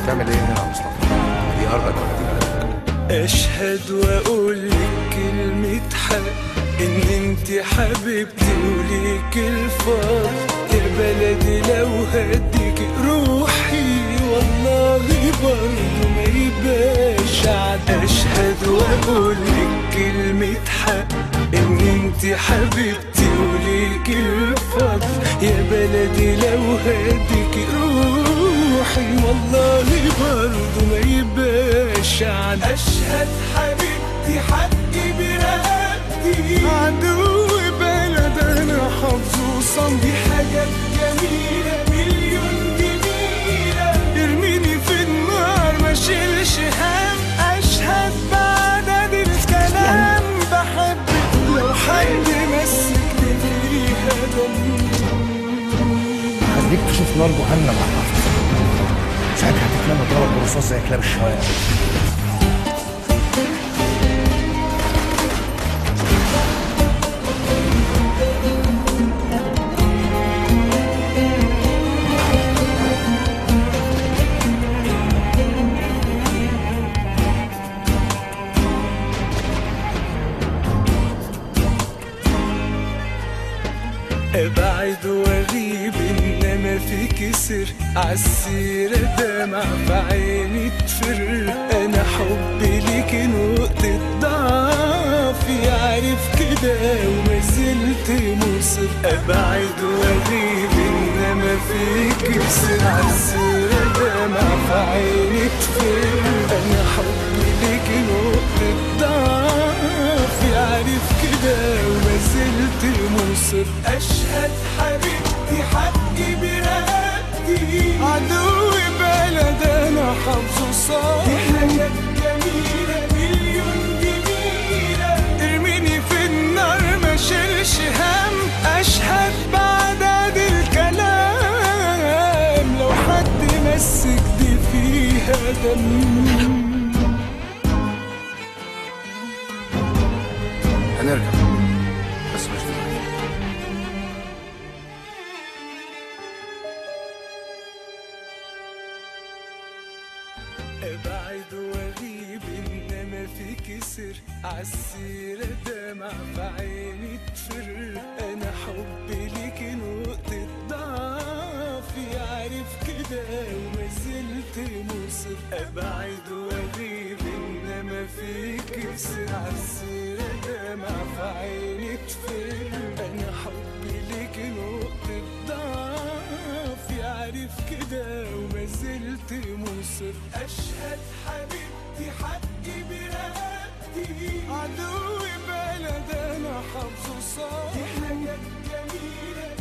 بتعمل ايه هنا يا مصطفى؟ دي ارضك ولا دي بلدك؟ اشهد واقول لك كلمة حق ان انت حبيبتي وليك الفضل يا بلدي لو هديك روحي والله برضه ما يبقاش عد اشهد واقول لك كلمة حق ان انت حبيبتي وليك الفضل يا بلدي لو هديك روحي والله برضه ما يبقاش عد اشهد حبيبتي حقي برقبتي عدو بلد انا حافظه صم دي حاجات جميلة مليون جميلة ارميني في النار ما شيلش هم اشهد بعدد الكلام بحبك لو حد مسكني فيها دم خليك تشوف نار جهنم على الارض ساعتها هتتلم ضرب برصاص زي كلاب الشوارع ابعد واغيب انما فيك سر عالسيرة دمع في عيني تفر انا حبي ليك نقطة ضعفي عارف كده وما زلت مصر ابعد واغيب انما فيك سر عالسيرة دمع في عيني تفر انا حبي ليك نقطة ضعفي عارف كده وما زلت مصر اشهد حبيبتي حقي برقبتي عدو بلد انا حافظه صار دي حاجات جميلة مليون جميلة ارميني في النار ما شيلش هم اشهد بعدد الكلام لو حد مسك دي فيها دم هنرجع بس مش دلوقتي ابعد واغيب انما فيك سر عالسيرة دمع في عيني تفر انا حبي ليك نقطة ضعفي عارف كده وما زلت مصر ابعد واغيب انما فيك سر عالسيرة دمع في عيني تفر انا حبي ليك نقطة ضعفي عارف كده وما زلت مصر اشهد حبيبتي حقي برقبتي عدو بلد انا حافظه صار دي حاجات جميلة